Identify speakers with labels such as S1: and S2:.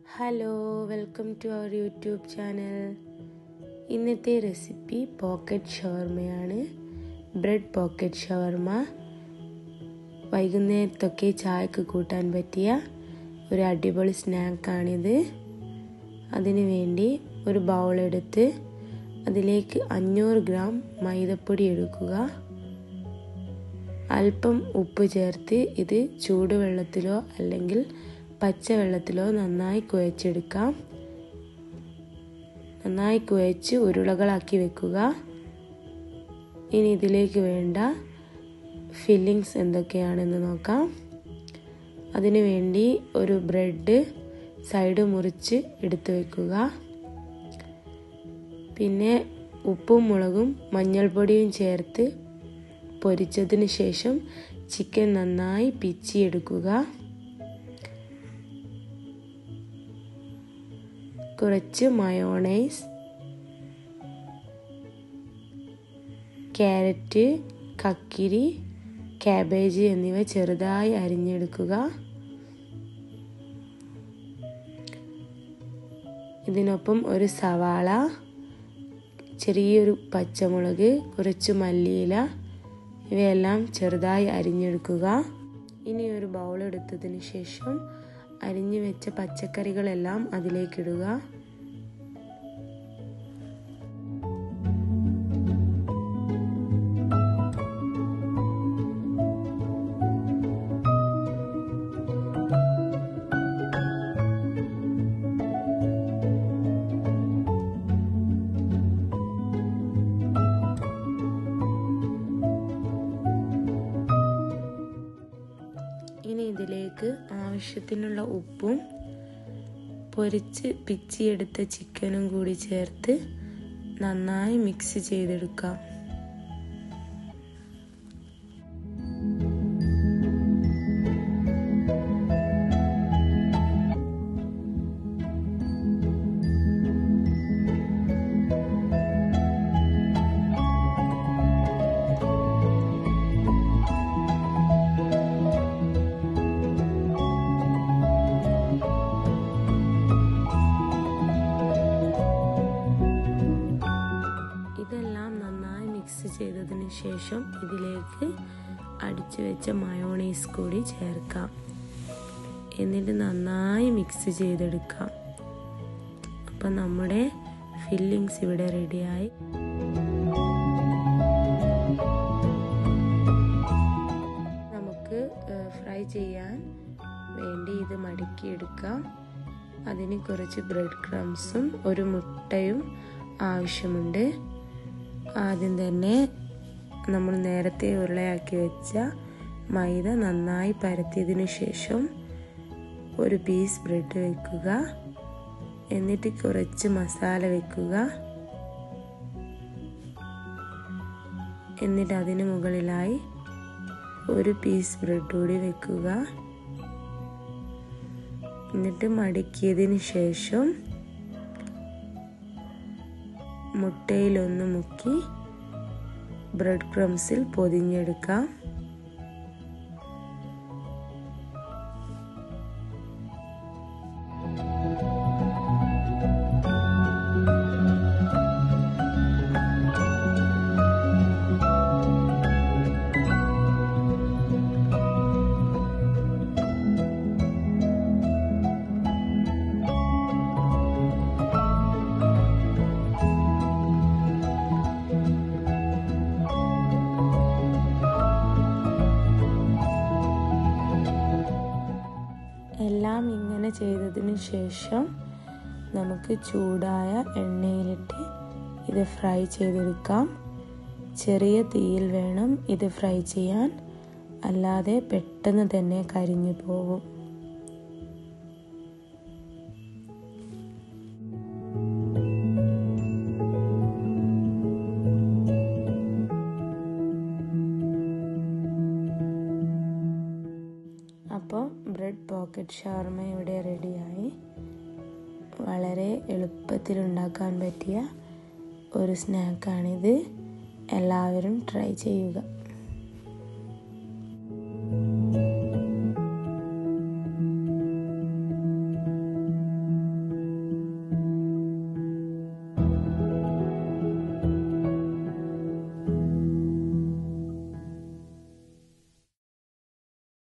S1: hello welcome to our YouTube channel ഇന്നത്തെ recipe pocket ഷവർമയാണ് bread pocket shawarma വൈകുന്നേരത്തൊക്കെ ചായക്ക് കൂട്ടാൻ പറ്റിയ ഒരു അടിപൊളി സ്നാക്കാണിത് അതിനു വേണ്ടി ഒരു ബൗൾ എടുത്ത് അതിലേക്ക് അഞ്ഞൂറ് ഗ്രാം മൈദപ്പൊടി എടുക്കുക അല്പം ഉപ്പ് ചേർത്ത് ഇത് ചൂടുവെള്ളത്തിലോ അല്ലെങ്കിൽ പച്ചവെള്ളത്തിലോ നന്നായി കുഴച്ചെടുക്കാം നന്നായി കുഴച്ച് ഉരുളകളാക്കി വെക്കുക ഇനി ഇതിലേക്ക് വേണ്ട ഫില്ലിങ്സ് എന്തൊക്കെയാണെന്ന് നോക്കാം അതിനു വേണ്ടി ഒരു ബ്രെഡ് സൈഡ് മുറിച്ച് എടുത്തു വെക്കുക പിന്നെ ഉപ്പും മുളകും മഞ്ഞൾപ്പൊടിയും ചേർത്ത് പൊരിച്ചതിന് ശേഷം ചിക്കൻ നന്നായി പിച്ചിയെടുക്കുക കുറച്ച് മയോണൈസ് ക്യാരറ്റ് കക്കിരി കാബേജ് എന്നിവ ചെറുതായി അരിഞ്ഞെടുക്കുക ഇതിനൊപ്പം ഒരു സവാള ചെറിയൊരു പച്ചമുളക് കുറച്ച് മല്ലിയില ഇവയെല്ലാം ചെറുതായി അരിഞ്ഞെടുക്കുക ഇനി ഒരു ബൗൾ എടുത്തതിന് ശേഷം അരിഞ്ഞു വെച്ച പച്ചക്കറികളെല്ലാം അതിലേക്കിടുക ഇനി ഇതിലേക്ക് ആവശ്യത്തിനുള്ള ഉപ്പും പൊരിച്ച് പിച്ചിയെടുത്ത ചിക്കനും കൂടി ചേർത്ത് നന്നായി മിക്സ് ചെയ്തെടുക്കാം ഇതെല്ലാം നന്നായി മിക്സ് ചെയ്തതിന് ശേഷം ഇതിലേക്ക് അടിച്ചു വെച്ച മയോണൈസ് കൂടി ചേർക്കാം എന്നിട്ട് നന്നായി മിക്സ് ചെയ്തെടുക്കാം അപ്പം നമ്മുടെ ഫില്ലിങ്സ് ഇവിടെ റെഡിയായി നമുക്ക് ഫ്രൈ ചെയ്യാൻ വേണ്ടി ഇത് മടക്കിയെടുക്കാം അതിന് കുറച്ച് ബ്രെഡ് ക്രംസും ഒരു മുട്ടയും ആവശ്യമുണ്ട് ആദ്യം തന്നെ നമ്മൾ നേരത്തെ ഉരുളയാക്കി വെച്ച മൈദ നന്നായി പരത്തിയതിനു ശേഷം ഒരു പീസ് ബ്രെഡ് വെക്കുക എന്നിട്ട് കുറച്ച് മസാല വെക്കുക എന്നിട്ട് അതിന് മുകളിലായി ഒരു പീസ് ബ്രെഡ് കൂടി വെക്കുക എന്നിട്ട് മടക്കിയതിന് ശേഷം മുട്ടയിലൊന്ന് മുക്കി ബ്രെഡ് ക്രംസിൽ പൊതിഞ്ഞെടുക്കാം എല്ലാം ഇങ്ങനെ ചെയ്തതിന് ശേഷം നമുക്ക് ചൂടായ എണ്ണയിലിട്ട് ഇത് ഫ്രൈ ചെയ്തെടുക്കാം ചെറിയ തീയിൽ വേണം ഇത് ഫ്രൈ ചെയ്യാൻ അല്ലാതെ പെട്ടെന്ന് തന്നെ കരിഞ്ഞു പോകും അപ്പോൾ ബ്രെഡ് പോക്കറ്റ് ഷവർമ ഇവിടെ റെഡിയായി വളരെ എളുപ്പത്തിൽ ഉണ്ടാക്കാൻ പറ്റിയ ഒരു സ്നാക്കാണിത് എല്ലാവരും ട്രൈ ചെയ്യുക